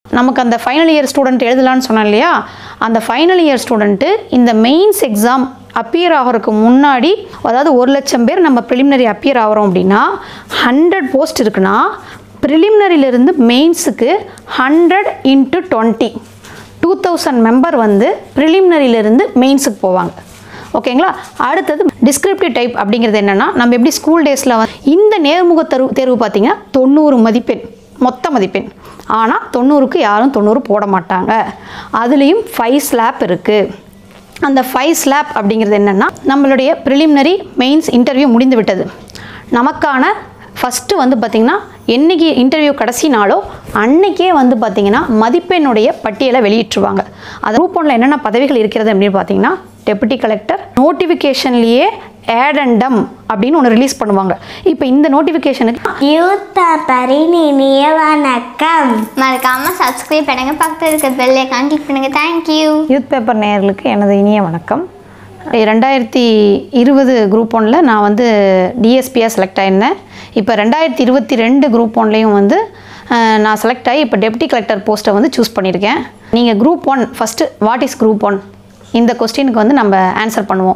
நமக்கு அந்த final year student எழுதலான்னு சொன்னேன் இல்லையா அந்த ஃபைனல் இயர் ஸ்டூடெண்ட்டு இந்த மெயின்ஸ் எக்ஸாம் அப்பியர் ஆகிறதுக்கு முன்னாடி அதாவது ஒரு லட்சம் பேர் நம்ம ப்ரிலிமினரி அப்பியர் ஆகிறோம் அப்படின்னா ஹண்ட்ரட் போஸ்ட் இருக்குன்னா ப்ரிலிமினரியிலிருந்து மெயின்ஸுக்கு hundred into twenty two thousand member வந்து ப்ரிலிமினரியிலிருந்து மெயின்ஸுக்கு போவாங்க ஓகேங்களா அடுத்தது டிஸ்கிரிப்டிவ் டைப் அப்படிங்கிறது என்னென்னா நம்ம எப்படி ஸ்கூல் டேஸில் இந்த நேர்முக தேர்வு தேர்வு பார்த்தீங்கன்னா தொண்ணூறு மதிப்பெண் மொத்த மதிப்பெண் ஆனால் தொண்ணூறுக்கு யாரும் தொண்ணூறு போட மாட்டாங்க அதுலேயும் ஃபைவ் ஸ்லாப் இருக்குது அந்த ஃபைவ் ஸ்லாப் அப்படிங்கிறது என்னென்னா நம்மளுடைய ப்ரிலிமினரி மெயின்ஸ் இன்டர்வியூ முடிந்து விட்டது நமக்கான ஃபஸ்ட்டு வந்து பார்த்திங்கன்னா என்னைக்கு இன்டர்வியூ கடைசி நாளோ அன்னைக்கே வந்து பார்த்திங்கன்னா மதிப்பெண்ணுடைய பட்டியலை வெளியிட்டுருவாங்க அது குரூப் ஒன்றில் என்னென்ன பதவிகள் இருக்கிறது அப்படின்னு பார்த்தீங்கன்னா டெபுட்டி கலெக்டர் நோட்டிஃபிகேஷன்லேயே ஆட் அண்ட் டம் அப்படின்னு ஒன்று ரிலீஸ் பண்ணுவாங்க இப்போ இந்த நோட்டிஃபிகேஷனுக்கு யூத் பேப்பரின் இனிய வணக்கம் மறக்காம சப்ஸ்கிரைப் பண்ணுங்க பக்கத்தில் இருக்க பெல் ஐக்கான் கிளிக் பண்ணுங்க தேங்க்யூ யூத் பேப்பர் நேயர்களுக்கு எனது இனிய வணக்கம் ரெண்டாயிரத்தி இருபது குரூப் ஒன்னில் நான் வந்து டிஎஸ்பியாக செலக்ட் ஆயிருந்தேன் இப்போ ரெண்டாயிரத்தி இருபத்தி ரெண்டு குரூப் ஒன்லேயும் வந்து அஹ், நான் செலக்ட் ஆகி இப்போ டெப்டி கலெக்டர் போஸ்ட்டை வந்து சூஸ் பண்ணியிருக்கேன் நீங்கள் group one first what is group one இந்த கொஸ்டினுக்கு வந்து நம்ம ஆன்சர் பண்ணுவோம்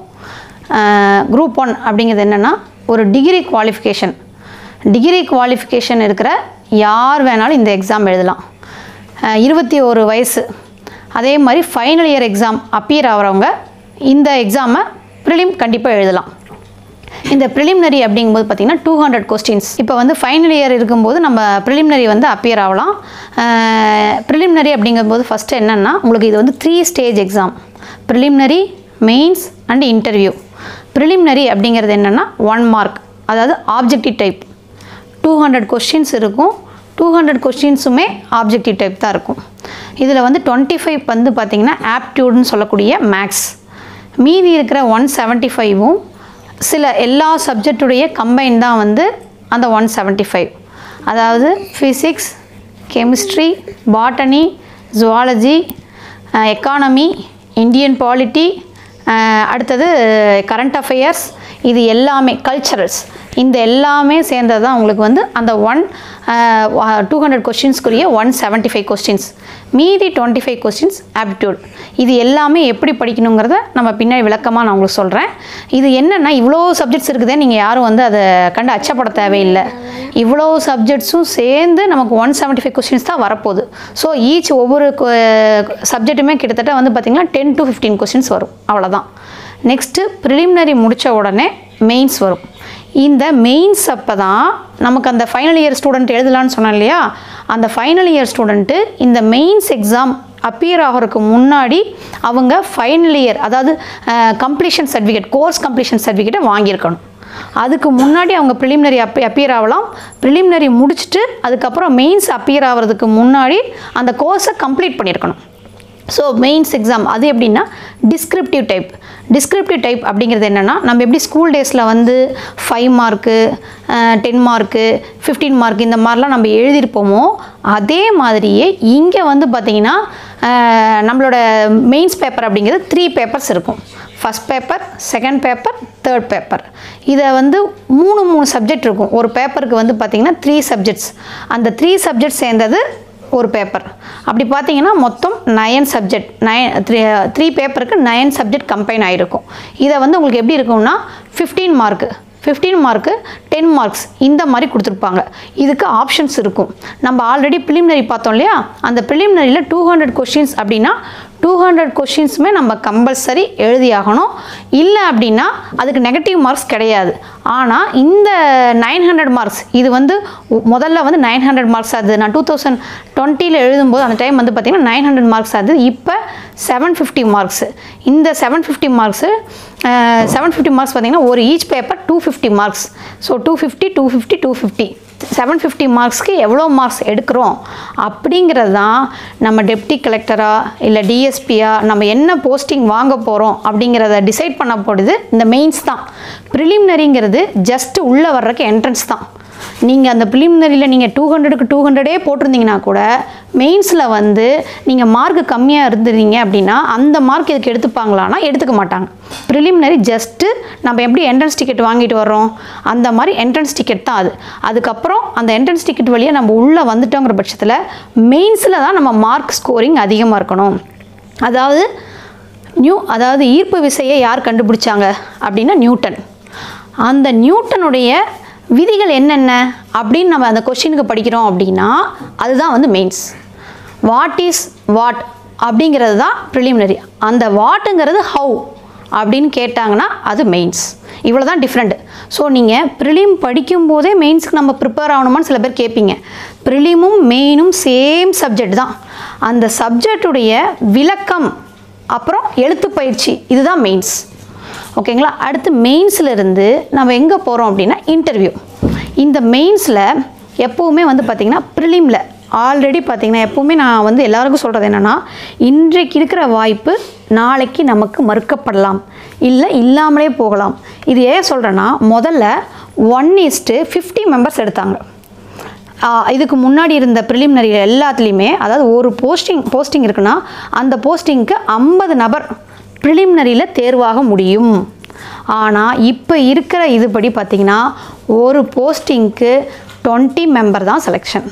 குரூப் ஒன் அப்படிங்கிறது என்னென்னா ஒரு டிகிரி குவாலிஃபிகேஷன் டிகிரி குவாலிஃபிகேஷன் இருக்கிற யார் வேணாலும் இந்த எக்ஸாம் எழுதலாம் அஹ், இருபத்தி ஒரு வயசு அதே மாதிரி ஃபைனல் இயர் எக்ஸாம் அப்பியர் ஆகிறவங்க இந்த எக்ஸாமை ப்ரிலிம் கண்டிப்பாக எழுதலாம் இந்த ப்ரிலிமினரி அப்படிங்கும்போது பார்த்திங்கன்னா டூ ஹண்ட்ரட் கொஸ்டின்ஸ் இப்போ வந்து ஃபைனல் இயர் இருக்கும்போது நம்ம ப்ரிலிமினரி வந்து அப்பியர் ஆகலாம் ப்ரிலிமினரி அப்படிங்கும்போது ஃபஸ்ட்டு என்னென்னா உங்களுக்கு இது வந்து three stage exam preliminary mains and interview preliminary அப்படிங்கிறது என்னென்னா ஒன் மார்க் அதாவது objective type two hundred questions இருக்கும் டூ ஹண்ட்ரட் கொஸ்டின்ஸுமே ஆப்ஜெக்டிவ் டைப் தான் இருக்கும் இதில் வந்து டுவெண்ட்டி ஃபைவ் வந்து பார்த்திங்கன்னா ஆப்டியூட்னு சொல்லக்கூடிய மேக்ஸ் மீதி இருக்கிற ஒன் செவன்ட்டி ஃபைவும் சில எல்லா சப்ஜெக்டுடைய கம்பைன் தான் வந்து அந்த ஒன் செவன்ட்டி ஃபைவ் அதாவது physics chemistry botany zoology economy Indian polity அடுத்தது கரண்ட் அஃபேர்ஸ் இது எல்லாமே கல்ச்சரல்ஸ் இந்த எல்லாமே சேர்ந்தது தான் உங்களுக்கு வந்து அந்த ஒன் டூ ஹண்ட்ரட் கொஸ்டின்ஸ்க்குரிய ஒன் செவன்ட்டி ஃபைவ் கொஸ்டின்ஸ் மீதி டுவெண்ட்டி ஃபைவ் கொஸ்டின்ஸ் ஆப்டிடியூட் இது எல்லாமே எப்படி படிக்கணுங்கிறத நம்ம பின்னாடி விளக்கமாக நான் உங்களுக்கு சொல்கிறேன் இது என்னென்னா இவ்வளோ சப்ஜெக்ட்ஸ் இருக்குதே நீங்கள் யாரும் வந்து அதை கண்டு அச்சப்பட தேவையில்லை இவ்வளோ சப்ஜெக்ட்ஸும் சேர்ந்து நமக்கு ஒன் செவன்ட்டி ஃபைவ் கொஸ்டின்ஸ் தான் வரப்போகுது ஸோ ஈச் ஒவ்வொரு சப்ஜெக்ட்டுமே கிட்டத்தட்ட வந்து பார்த்திங்கன்னா டென் டு ஃபிஃப்டீன் கொஸ்டின்ஸ் வரும் அவ்வளோதான் நெக்ஸ்ட்டு ப்ரிலிமினரி முடித்த உடனே மெயின்ஸ் வரும் இந்த மெயின்ஸ் அப்போ தான் நமக்கு அந்த ஃபைனல் இயர் ஸ்டூடெண்ட் எழுதலான்னு சொன்னேன் இல்லையா அந்த ஃபைனல் இயர் ஸ்டூடெண்ட்டு இந்த மெயின்ஸ் எக்ஸாம் அப்பியர் ஆகிறதுக்கு முன்னாடி அவங்க ஃபைனல் இயர் அதாவது கம்ப்ளீஷன் சர்டிஃபிகேட் கோர்ஸ் கம்ப்ளீஷன் சர்டிஃபிகேட்டை வாங்கியிருக்கணும் அதுக்கு முன்னாடி அவங்க ப்ரிலிமினரி அப்பி அப்பியர் ஆகலாம் ப்ரிலிமினரி முடிச்சுட்டு அதுக்கப்புறம் மெயின்ஸ் அப்பியர் ஆகிறதுக்கு முன்னாடி அந்த கோர்ஸை கம்ப்ளீட் பண்ணியிருக்கணும் ஸோ மெயின்ஸ் எக்ஸாம் அது எப்படின்னா டிஸ்கிரிப்டிவ் டைப் டிஸ்கிரிப்டிவ் டைப் அப்படிங்கிறது என்னென்னா நம்ம எப்படி ஸ்கூல் டேஸில் வந்து five mark ten mark fifteen mark இந்த மாதிரிலாம் நம்ம எழுதியிருப்போமோ அதே மாதிரியே இங்கே வந்து பார்த்திங்கன்னா அஹ், நம்மளோட மெயின்ஸ் பேப்பர் அப்படிங்கிறது த்ரீ பேப்பர்ஸ் இருக்கும் first paper second paper third paper இதை வந்து மூணு மூணு சப்ஜெக்ட் இருக்கும் ஒரு பேப்பருக்கு வந்து பார்த்திங்கன்னா த்ரீ சப்ஜெக்ட்ஸ் அந்த த்ரீ சப்ஜெக்ட் சேர்ந்தது ஒரு பேப்பர் அப்படி பார்த்தீங்கன்னா மொத்தம் nine subject nine three three பேப்பருக்கு நயன் சப்ஜெக்ட் கம்பைன் ஆகிருக்கும் இதை வந்து உங்களுக்கு எப்படி இருக்கும்னா fifteen mark fifteen mark ten marks இந்த மாதிரி கொடுத்துருப்பாங்க இதுக்கு ஆப்ஷன்ஸ் இருக்கும் நம்ம ஆல்ரெடி ப்ரிலிமினரி பார்த்தோம் இல்லையா அந்த ப்ரிலிமினரியில் டூ ஹண்ட்ரட் கொஷின்ஸ் அப்படின்னா டூ ஹண்ட்ரட் கொஷின்ஸுமே நம்ம கம்பல்சரி எழுதியாகணும் இல்லை அப்படின்னா அதுக்கு நெகட்டிவ் மார்க்ஸ் கிடையாது ஆனால் இந்த நைன் ஹண்ட்ரட் மார்க்ஸ் இது வந்து உ- முதல்ல வந்து நைன் ஹண்ட்ரட் மார்க்ஸ் ஆகுது நான் டூ தௌசண்ட் டுவெண்ட்டியில் எழுதும்போது அந்த டைம் வந்து பார்த்திங்கன்னா நைன் ஹண்ட்ரட் மார்க்ஸ் ஆகுது இப்போ செவன் ஃபிஃப்டி மார்க்ஸ் இந்த seven fifty marks seven fifty marks பார்த்தீங்கன்னா ஒரு each paper two fifty marks so two fifty two fifty two fifty seven fifty மார்க்ஸ்க்கு எவ்வளோ மார்க்ஸ் எடுக்கிறோம் அப்படிங்கிறது தான் நம்ம டெப்டி கலெக்டரா இல்லை டிஎஸ்பியா நம்ம என்ன போஸ்டிங் வாங்க போகிறோம் அப்படிங்கிறத டிசைட் பண்ண போடுது இந்த மெயின்ஸ் தான் ப்ரிலிமினரிங்கிறது ஜஸ்ட் உள்ளே வர்றதுக்கு என்ட்ரன்ஸ் தான் நீங்கள் அந்த ப்ரிலிமினரியில் நீங்கள் டூ ஹண்ட்ரடுக்கு டூ ஹண்ட்ரடே போட்டிருந்தீங்கன்னா கூட மெயின்ஸில் வந்து நீங்கள் மார்க் கம்மியாக இருந்துருந்தீங்க அப்படின்னா அந்த மார்க் இதுக்கு எடுத்துப்பாங்களான்னா எடுத்துக்க மாட்டாங்க ப்ரிலிமினரி ஜஸ்ட்டு நம்ம எப்படி என்ட்ரன்ஸ் டிக்கெட் வாங்கிட்டு வர்றோம் அந்த மாதிரி என்ட்ரன்ஸ் டிக்கெட் தான் அது அதுக்கப்புறம் அந்த என்ட்ரன்ஸ் டிக்கெட் வழியாக நம்ம உள்ளே வந்துட்டோங்கிற பட்சத்தில் மெயின்ஸில் தான் நம்ம மார்க் ஸ்கோரிங் அதிகமாக இருக்கணும் அதாவது நியூ அதாவது ஈர்ப்பு விசையை யார் கண்டுபிடிச்சாங்க அப்படின்னா நியூட்டன் அந்த நியூட்டனுடைய விதிகள் என்னென்ன அப்படின்னு நம்ம அந்த கொஷினுக்கு படிக்கிறோம் அப்படின்னா அதுதான் வந்து மெயின்ஸ் வாட் இஸ் வாட் அப்படிங்கிறது தான் ப்ரிலிமினரி அந்த வாட்டுங்கிறது ஹவு அப்படின்னு கேட்டாங்கன்னா அது மெயின்ஸ் இவ்வளோ தான் டிஃப்ரெண்ட் ஸோ நீங்கள் ப்ரிலிம் படிக்கும்போதே மெயின்ஸ்க்கு நம்ம ப்ரிப்பேர் ஆகணுமான்னு சில பேர் கேட்பீங்க ப்ரிலிமும் மெயினும் சேம் சப்ஜெக்ட் தான் அந்த சப்ஜெக்டுடைய விளக்கம் அப்புறம் எழுத்து பயிற்சி இதுதான் மெயின்ஸ் ஓகேங்களா அடுத்து மெயின்ஸில் இருந்து நம்ம எங்கே போகிறோம் அப்படின்னா இன்டர்வியூ இந்த மெயின்ஸில் எப்போவுமே வந்து பார்த்திங்கன்னா ப்ரிலிமில் ஆல்ரெடி பார்த்திங்கன்னா எப்போவுமே நான் வந்து எல்லாருக்கும் சொல்கிறது என்னென்னா இன்றைக்கு இருக்கிற வாய்ப்பு நாளைக்கு நமக்கு மறுக்கப்படலாம் இல்லை இல்லாமலே போகலாம் இது ஏன் சொல்கிறேன்னா முதல்ல ஒன் இஸ்ட்டு ஃபிஃப்டி மெம்பர்ஸ் எடுத்தாங்க ஆ, இதுக்கு முன்னாடி இருந்த ப்ரிலிமினரி எல்லாத்துலேயுமே அதாவது ஒரு போஸ்டிங் போஸ்டிங் இருக்குன்னா அந்த போஸ்டிங்க்கு ஐம்பது நபர் ப்ரிலிமினரியில் தேர்வாக முடியும் ஆனால் இப்போ இருக்கிற இதுபடி பார்த்திங்கன்னா ஒரு போஸ்டிங்க்கு டுவெண்ட்டி மெம்பர் தான் செலெக்ஷன்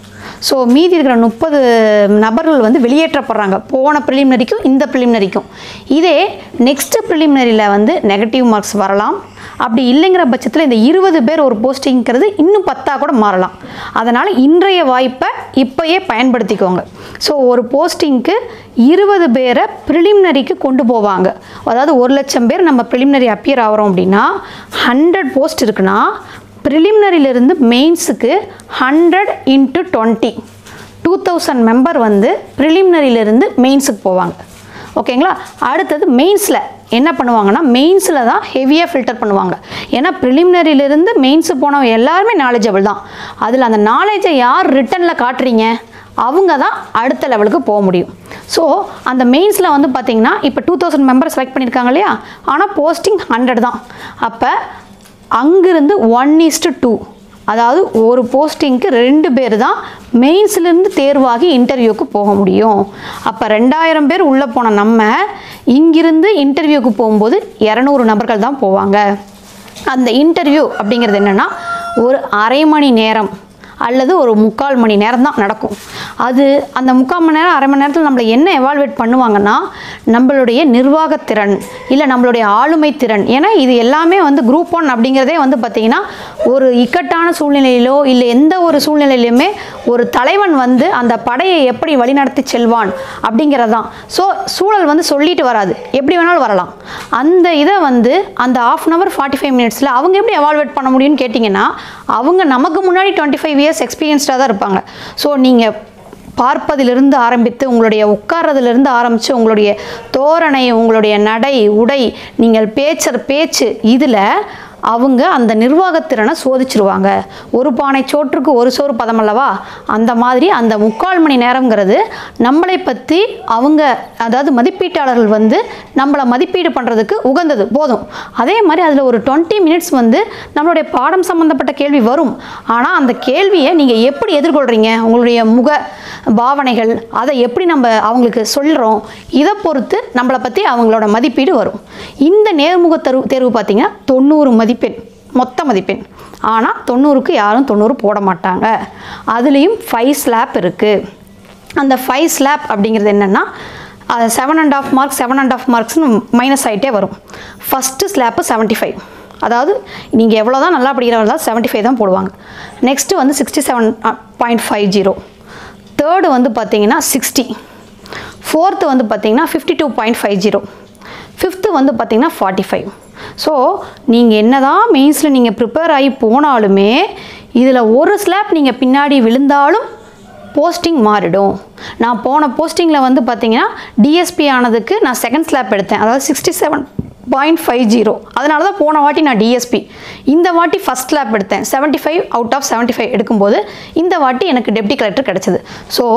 ஸோ மீதி இருக்கிற முப்பது நபர்கள் வந்து வெளியேற்றப்படுறாங்க போன ப்ரிலிமினரிக்கும் இந்த ப்ரிலிமினரிக்கும் இதே நெக்ஸ்ட் ப்ரிலிமினரியில் வந்து நெகட்டிவ் மார்க்ஸ் வரலாம் அப்படி இல்லைங்கிற பட்சத்தில் இந்த இருபது பேர் ஒரு போஸ்டிங்கிறது இன்னும் பத்தா கூட மாறலாம் அதனால் இன்றைய வாய்ப்பை இப்போயே பயன்படுத்திக்கோங்க ஸோ ஒரு போஸ்டிங்க்கு இருபது பேரை ப்ரிலிமினரிக்கு கொண்டு போவாங்க அதாவது ஒரு லட்சம் பேர் நம்ம ப்ரிலிமினரி அப்பியர் ஆகிறோம் அப்படின்னா ஹண்ட்ரட் போஸ்ட் இருக்குன்னா ப்ரிலிமினரியிலிருந்து மெயின்ஸுக்கு hundred into twenty two thousand member வந்து ப்ரிலிமினரியிலிருந்து மெயின்ஸுக்கு போவாங்க ஓகேங்களா அடுத்தது மெயின்ஸில் என்ன பண்ணுவாங்கன்னா மெயின்ஸில் தான் ஹெவியாக ஃபில்டர் பண்ணுவாங்க ஏன்னா ப்ரிலிமினரியிலிருந்து மெயின்ஸு போனவங்க எல்லாருமே நாலேஜபிள் தான் அதில் அந்த நாலேஜை யார் ரிட்டனில் காட்டுறீங்க அவங்க தான் அடுத்த லெவலுக்கு போக முடியும் ஸோ அந்த மெயின்ஸில் வந்து பார்த்தீங்கன்னா இப்போ டூ தௌசண்ட் மெம்பர் செலக்ட் பண்ணியிருக்காங்க இல்லையா ஆனால் போஸ்டிங் ஹண்ட்ரட் தான் அப்போ அங்கிருந்து ஒன் இஸ்டு டூ அதாவது ஒரு போஸ்டிங்க்கு ரெண்டு பேர் தான் மெயின்ஸ்லேருந்து தேர்வாகி இன்டர்வியூக்கு போக முடியும் அப்போ ரெண்டாயிரம் பேர் உள்ளே போன நம்ம இங்கிருந்து இன்டர்வியூக்கு போகும்போது இரநூறு நபர்கள் தான் போவாங்க அந்த இன்டர்வியூ அப்படிங்கிறது என்னென்னா ஒரு அரை மணி நேரம் அல்லது ஒரு முக்கால் மணி நேரம் தான் நடக்கும் அது அந்த முக்கால் மணி நேரம் அரை மணி நேரத்தில் நம்மளை என்ன எவால்வேட் பண்ணுவாங்கன்னா நம்மளுடைய நிர்வாகத்திறன் இல்லை நம்மளுடைய ஆளுமை திறன் ஏன்னா இது எல்லாமே வந்து குரூப் ஒன் அப்படிங்கிறதே வந்து பார்த்திங்கன்னா ஒரு இக்கட்டான சூழ்நிலையிலோ இல்லை எந்த ஒரு சூழ்நிலையிலுமே ஒரு தலைவன் வந்து அந்த படையை எப்படி வழிநடத்தி செல்வான் அப்படிங்கிறது தான் ஸோ சூழல் வந்து சொல்லிட்டு வராது எப்படி வேணாலும் வரலாம் அந்த இதை வந்து அந்த half an hour forty five மினிட்ஸில் அவங்க எப்படி எவால்வேட் பண்ண முடியும்னு கேட்டிங்கன்னா அவங்க நமக்கு முன்னாடி டுவெண்ட்டி ஃபைவ் இயர்ஸ் எக்ஸ்பீரியன்ஸ்டாக தான் இருப்பாங்க ஸோ நீங்கள் பார்ப்பதிலிருந்து ஆரம்பித்து உங்களுடைய உட்கார்றதுலேருந்து ஆரம்பித்து உங்களுடைய தோரணை உங்களுடைய நடை உடை நீங்கள் பேச்சுற பேச்சு இதில் அவங்க அந்த நிர்வாகத்திறனை சோதிச்சிருவாங்க ஒரு பானை சோற்றுக்கு ஒரு சோறு பதம் அல்லவா அந்த மாதிரி அந்த முக்கால் மணி நேரங்கிறது நம்மளை பற்றி அவங்க அதாவது மதிப்பீட்டாளர்கள் வந்து நம்மளை மதிப்பீடு பண்ணுறதுக்கு உகந்தது போதும் அதே மாதிரி அதில் ஒரு டுவெண்ட்டி மினிட்ஸ் வந்து நம்மளுடைய பாடம் சம்மந்தப்பட்ட கேள்வி வரும் ஆனால் அந்த கேள்வியை நீங்கள் எப்படி எதிர்கொள்கிறீங்க உங்களுடைய முக பாவனைகள் அதை எப்படி நம்ம அவங்களுக்கு சொல்கிறோம் இதை பொறுத்து நம்மளை பற்றி அவங்களோட மதிப்பீடு வரும் இந்த நேர்முக தேர்வு தேர்வு பார்த்திங்கன்னா தொண்ணூறு மதிப்பெண் மொத்த மதிப்பெண் ஆனால் தொண்ணூறுக்கு யாரும் தொண்ணூறு போட மாட்டாங்க அதுலேயும் ஃபைவ் ஸ்லாப் இருக்குது அந்த ஃபைவ் ஸ்லாப் அப்படிங்கிறது என்னென்னா seven and half marks seven and half மார்க்ஸ்னு மைனஸ் ஆகிட்டே வரும் ஃபஸ்ட்டு ஸ்லாப்பு செவன்ட்டி ஃபைவ் அதாவது நீங்கள் எவ்வளோ தான் நல்லா படிக்கிறவங்க தான் செவன்ட்டி ஃபைவ் தான் போடுவாங்க நெக்ஸ்ட்டு வந்து sixty seven point five zero third வந்து பார்த்தீங்கன்னா சிக்ஸ்டி ஃபோர்த்து வந்து பார்த்தீங்கன்னா fifty two point five zero fifth வந்து பார்த்தீங்கன்னா ஃபார்ட்டி ஃபைவ் ஸோ நீங்கள் என்ன தான் மெயின்ஸில் நீங்கள் ப்ரிப்பேர் ஆகி போனாலுமே இதில் ஒரு ஸ்லாப் நீங்கள் பின்னாடி விழுந்தாலும் போஸ்டிங் மாறிடும் நான் போன போஸ்டிங்கில் வந்து பார்த்தீங்கன்னா டிஎஸ்பி ஆனதுக்கு நான் செகண்ட் ஸ்லாப் எடுத்தேன் அதாவது sixty seven point five zero அதனால தான் போன வாட்டி நான் டிஎஸ்பி இந்த வாட்டி ஃபஸ்ட் ஸ்லாப் எடுத்தேன் seventy five out of seventy five எடுக்கும்போது இந்த வாட்டி எனக்கு டெப்டி கலெக்டர் கிடச்சிது ஸோ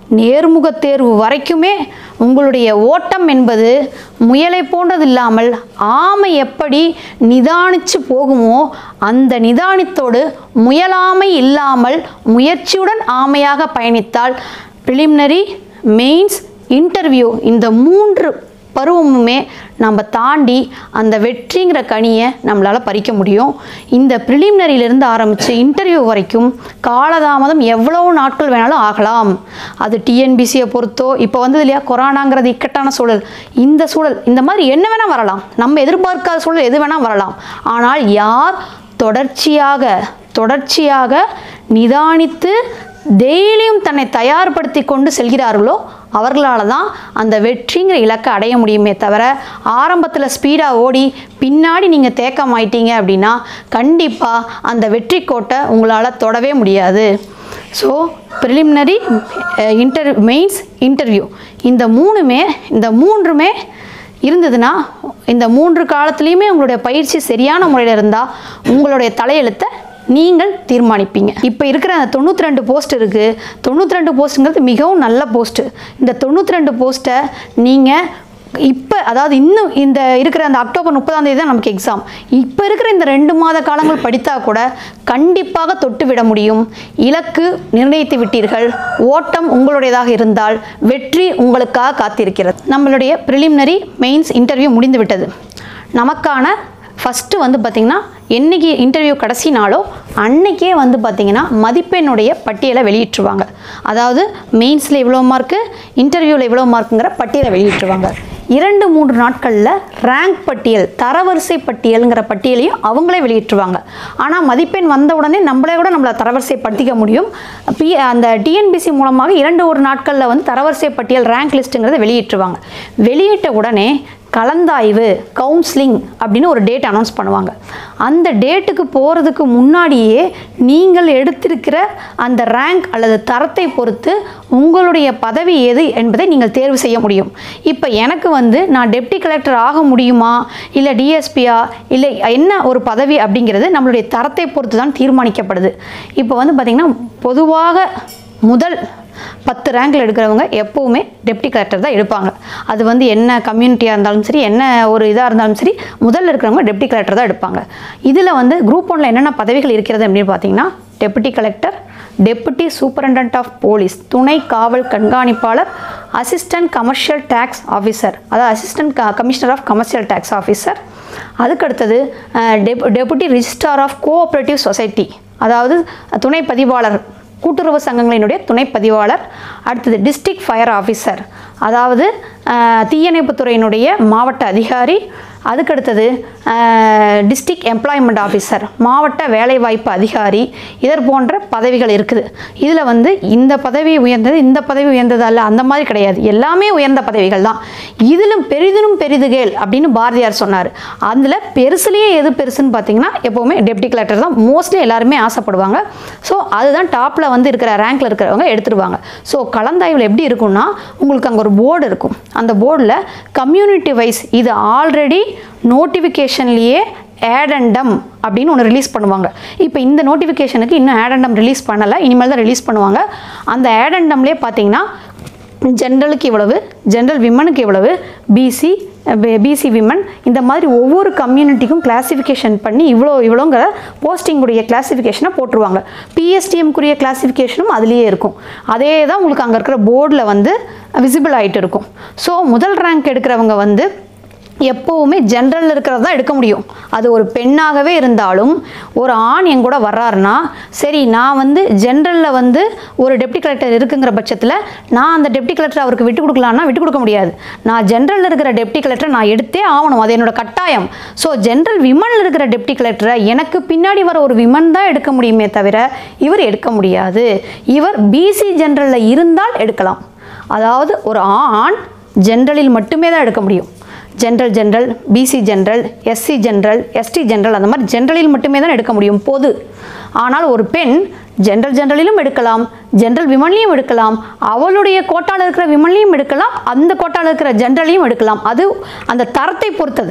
நேர்முக தேர்வு வரைக்குமே உங்களுடைய ஓட்டம் என்பது முயலை போன்றது இல்லாமல் ஆமை எப்படி நிதானிச்சு போகுமோ அந்த நிதானத்தோடு முயலாமை இல்லாமல் முயற்சியுடன் ஆமையாக பயணித்தால் ப்ரிலிமினரி மெயின்ஸ் இன்டர்வியூ இந்த மூன்று பருவமுமே நம்ம தாண்டி அந்த வெற்றிங்கிற கனியை நம்மளால் பறிக்க முடியும் இந்த ப்ரிலிமினரியிலேருந்து ஆரம்பித்து இன்டர்வியூ வரைக்கும் காலதாமதம் எவ்வளோ நாட்கள் வேணாலும் ஆகலாம் அது டிஎன்பிசியை பொறுத்தோ இப்போ வந்தது இல்லையா கொரோனாங்கிறது இக்கட்டான சூழல் இந்த சூழல் இந்த மாதிரி என்ன வேணால் வரலாம் நம்ம எதிர்பார்க்காத சூழல் எது வேணால் வரலாம் ஆனால் யார் தொடர்ச்சியாக தொடர்ச்சியாக நிதானித்து டெய்லியும் தன்னை தயார்படுத்தி கொண்டு செல்கிறார்களோ அவர்களால் தான் அந்த வெற்றிங்கிற இலக்கை அடைய முடியுமே தவிர ஆரம்பத்தில் ஸ்பீடாக ஓடி பின்னாடி நீங்கள் தேக்கம் ஆயிட்டீங்க அப்படின்னா கண்டிப்பாக அந்த வெற்றி கோட்டை உங்களால் தொடவே முடியாது so preliminary inter mains interview இந்த மூணுமே இந்த மூன்றுமே இருந்ததுன்னா இந்த மூன்று காலத்துலேயுமே உங்களுடைய பயிற்சி சரியான முறையில் இருந்தால் உங்களுடைய தலையெழுத்தை நீங்கள் தீர்மானிப்பீங்க இப்போ இருக்கிற அந்த தொண்ணூற்றி ரெண்டு போஸ்ட் இருக்குது தொண்ணூற்றி ரெண்டு போஸ்ட்டுங்கிறது மிகவும் நல்ல போஸ்ட்டு இந்த தொண்ணூற்றி ரெண்டு போஸ்ட்டை நீங்கள் இப்போ அதாவது இன்னும் இந்த இருக்கிற அந்த அக்டோபர் முப்பதாம் தேதி தான் நமக்கு எக்ஸாம் இப்போ இருக்கிற இந்த ரெண்டு மாத காலங்கள் படித்தா கூட கண்டிப்பாக தொட்டு விட முடியும் இலக்கு நிர்ணயித்து விட்டீர்கள் ஓட்டம் உங்களுடையதாக இருந்தால் வெற்றி உங்களுக்காக காத்திருக்கிறது நம்மளுடைய ப்ரிலிமினரி மெயின்ஸ் இன்டர்வியூ முடிந்து விட்டது நமக்கான ஃபஸ்ட்டு வந்து பார்த்திங்கன்னா என்னைக்கு இன்டர்வியூ கடைசி நாளோ அன்னைக்கே வந்து பார்த்திங்கன்னா மதிப்பெண்ணுடைய பட்டியலை வெளியிட்டுருவாங்க அதாவது மெயின்ஸில் இவ்வளோ மார்க்கு இன்டர்வியூவில் இவ்வளோ மார்க்குங்கிற பட்டியலை வெளியிட்டுருவாங்க இரண்டு மூன்று நாட்களில் ரேங்க் பட்டியல் தரவரிசை பட்டியலுங்கிற பட்டியலையும் அவங்களே வெளியிட்டுருவாங்க ஆனால் மதிப்பெண் வந்த உடனே நம்மளே கூட நம்மளை தரவரிசைப்படுத்திக்க முடியும் பி அந்த டிஎன்பிசி மூலமாக இரண்டு ஒரு நாட்களில் வந்து தரவரிசை பட்டியல் ரேங்க் லிஸ்ட்டுங்கிறத வெளியிட்டுருவாங்க வெளியிட்ட உடனே கலந்தாய்வு கவுன்சிலிங் அப்படின்னு ஒரு டேட் அனௌன்ஸ் பண்ணுவாங்க அந்த டேட்டுக்கு போகிறதுக்கு முன்னாடியே நீங்கள் எடுத்திருக்கிற அந்த ரேங்க் அல்லது தரத்தை பொறுத்து உங்களுடைய பதவி எது என்பதை நீங்கள் தேர்வு செய்ய முடியும் இப்போ எனக்கு வந்து நான் டெப்டி கலெக்டர் ஆக முடியுமா இல்லை டிஎஸ்பியா இல்லை என்ன ஒரு பதவி அப்படிங்கிறது நம்மளுடைய தரத்தை பொறுத்து தான் தீர்மானிக்கப்படுது இப்போ வந்து பார்த்திங்கன்னா பொதுவாக முதல் பத்து ரேங்கில் எடுக்கிறவங்க எப்போவுமே டெப்டி கலெக்டர் தான் எடுப்பாங்க அது வந்து என்ன கம்யூனிட்டியாக இருந்தாலும் சரி என்ன ஒரு இதாக இருந்தாலும் சரி முதல்ல இருக்கிறவங்க டெப்டி கலெக்டர் தான் எடுப்பாங்க இதில் வந்து குரூப் ஒன்ல என்னென்ன பதவிகள் இருக்கிறது அப்படின்னு பார்த்தீங்கன்னா deputy collector deputy superintendent of police துணை காவல் கண்காணிப்பாளர் அசிஸ்டன்ட் கமர்ஷியல் டேக்ஸ் ஆஃபீஸர் அதாவது assistant commissioner of commercial tax officer அதுக்கடுத்தது dep deputy registrar of cooperative society அதாவது துணை பதிவாளர் கூட்டுறவு சங்கங்களினுடைய துணை பதிவாளர் அடுத்தது டிஸ்ட்ரிக்ட் ஃபயர் ஆஃபீஸர் அதாவது அஹ், தீயணைப்புத்துறையினுடைய மாவட்ட அதிகாரி அதுக்கடுத்தது டிஸ்ட்ரிக்ட் எம்ப்ளாய்மெண்ட் ஆஃபீஸர் மாவட்ட வேலைவாய்ப்பு அதிகாரி இதர் போன்ற பதவிகள் இருக்குது இதில் வந்து இந்த பதவி உயர்ந்தது இந்த பதவி உயர்ந்தது அல்ல அந்த மாதிரி கிடையாது எல்லாமே உயர்ந்த பதவிகள் தான் இதிலும் பெரிதிலும் பெரிதுகேள் அப்படின்னு பாரதியார் சொன்னார் அதில் பெருசுலேயே எது பெருசுன்னு பார்த்தீங்கன்னா எப்போவுமே டெப்டி கலெக்டர் தான் மோஸ்ட்லி எல்லாருமே ஆசைப்படுவாங்க ஸோ அதுதான் டாப்பில் வந்து இருக்கிற ரேங்க்ல இருக்கிறவங்க எடுத்துருவாங்க ஸோ கலந்தாய்வில் எப்படி இருக்கும்னா உங்களுக்கு அங்கே ஒரு போர்டு இருக்கும் அந்த போர்டில் கம்யூனிட்டி வைஸ் இது ஆல்ரெடி நோட்டிஃபிகேஷன்லேயே ஏடண்டம் அப்படின்னு ஒன்று ரிலீஸ் பண்ணுவாங்க இப்போ இந்த நோட்டிஃபிகேஷனுக்கு இன்னும் ஏடண்டம் ரிலீஸ் பண்ணலை இனிமேல் தான் ரிலீஸ் பண்ணுவாங்க அந்த ஏடண்டம்லேயே பார்த்தீங்கன்னா ஜென்ரலுக்கு இவ்வளவு ஜென்ரல் விமனுக்கு இவ்வளவு பிசி பிசி விமன் இந்த மாதிரி ஒவ்வொரு கம்யூனிட்டிக்கும் கிளாசிஃபிகேஷன் பண்ணி இவ்வளோ இவ்வளோங்கிற போஸ்டிங்குடைய கிளாசிஃபிகேஷனை போட்டுருவாங்க பிஎஸ்டிஎம்க்குரிய கிளாசிஃபிகேஷனும் அதுலேயே இருக்கும் அதே தான் உங்களுக்கு அங்கே இருக்கிற போர்டில் வந்து விசிபிள் ஆகிட்டு இருக்கும் ஸோ முதல் ரேங்க் எடுக்கிறவங்க வந்து எப்போவுமே ஜென்ரலில் இருக்கிறது தான் எடுக்க முடியும் அது ஒரு பெண்ணாகவே இருந்தாலும் ஒரு ஆண் என் கூட வர்றாருன்னா சரி நான் வந்து ஜென்ரலில் வந்து ஒரு டெப்டி கலெக்டர் இருக்குங்கிற பட்சத்தில் நான் அந்த டெப்டி கலெக்டர் அவருக்கு விட்டு கொடுக்கலான்னா விட்டு கொடுக்க முடியாது நான் ஜென்ரலில் இருக்கிற டெப்டி கலெக்டர் நான் எடுத்தே ஆகணும் அது என்னோட கட்டாயம் ஸோ ஜென்ரல் விமனில் இருக்கிற டெப்டி கலெக்டரை எனக்கு பின்னாடி வர ஒரு விமன் தான் எடுக்க முடியுமே தவிர இவர் எடுக்க முடியாது இவர் பிசி ஜென்ரலில் இருந்தால் எடுக்கலாம் அதாவது ஒரு ஆண் ஜென்ரலில் மட்டுமே தான் எடுக்க முடியும் general general BC general SC general ST general அந்த மாதிரி ஜென்ரலில் மட்டுமே தான் எடுக்க முடியும் பொது ஆனால் ஒரு பெண் ஜென்ரல் ஜென்ரலிலும் எடுக்கலாம் ஜென்ரல் விமன்லையும் எடுக்கலாம் அவளுடைய கோட்டாவில் இருக்கிற விமன்லையும் எடுக்கலாம் அந்த கோட்டாவில் இருக்கிற ஜென்ரலையும் எடுக்கலாம் அது அந்த தரத்தை பொறுத்தது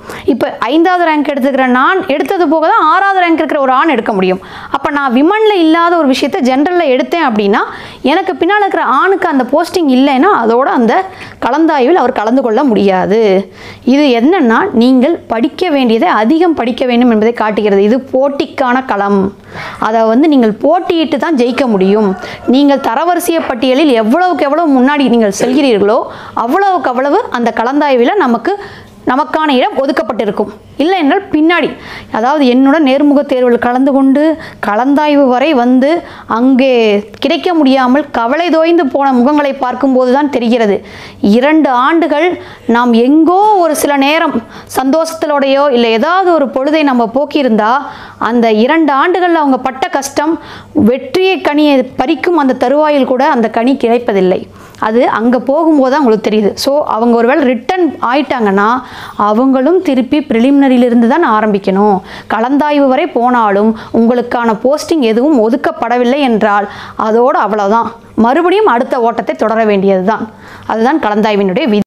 இப்போ ஐந்தாவது ரேங்க் எடுத்துக்கிற நான் எடுத்தது போக தான் ஆறாவது ரேங்க் இருக்கிற ஒரு ஆண் எடுக்க முடியும் அப்போ நான் விமனில் இல்லாத ஒரு விஷயத்தை ஜென்ரலில் எடுத்தேன் அப்படின்னா எனக்கு பின்னால் இருக்கிற ஆணுக்கு அந்த போஸ்டிங் இல்லைன்னா அதோட அந்த கலந்தாய்வில் அவர் கலந்து கொள்ள முடியாது இது என்னன்னா நீங்கள் படிக்க வேண்டியதை அதிகம் படிக்க வேண்டும் என்பதை காட்டுகிறது இது போட்டிக்கான களம் அதை வந்து நீங்கள் போட்டியிட்டு தான் ஜெயிக்க முடியும் நீங்கள் தரவரிசைய பட்டியலில் எவ்வளவுக்கு எவ்வளவு முன்னாடி நீங்கள் செல்கிறீர்களோ அவ்வளவுக்கு அவ்வளவு அந்த கலந்தாய்வில் நமக்கு நமக்கான இடம் ஒதுக்கப்பட்டிருக்கும் இல்லை என்றால் பின்னாடி அதாவது என்னோட நேர்முக தேர்வில் கலந்து கொண்டு கலந்தாய்வு வரை வந்து அங்கே கிடைக்க முடியாமல் கவலை தோய்ந்து போன முகங்களை பார்க்கும்போது தான் தெரிகிறது இரண்டு ஆண்டுகள் நாம் எங்கோ ஒரு சில நேரம் சந்தோஷத்திலோடையோ இல்லை ஏதாவது ஒரு பொழுதை நம்ம போக்கியிருந்தா அந்த இரண்டு ஆண்டுகளில் அவங்க பட்ட கஷ்டம் வெற்றியை கனியை பறிக்கும் அந்த தருவாயில் கூட அந்த கனி கிடைப்பதில்லை அது அங்கே போகும்போது தான் உங்களுக்கு தெரியுது ஸோ அவங்க ஒருவேளை ரிட்டன் ஆயிட்டாங்கன்னா அவங்களும் திருப்பி ப்ரிலிமினரியிலிருந்து தான் ஆரம்பிக்கணும் கலந்தாய்வு வரை போனாலும் உங்களுக்கான போஸ்டிங் எதுவும் ஒதுக்கப்படவில்லை என்றால் அதோடு அவ்வளோதான் மறுபடியும் அடுத்த ஓட்டத்தை தொடர வேண்டியது தான் அதுதான் கலந்தாய்வினுடைய விதி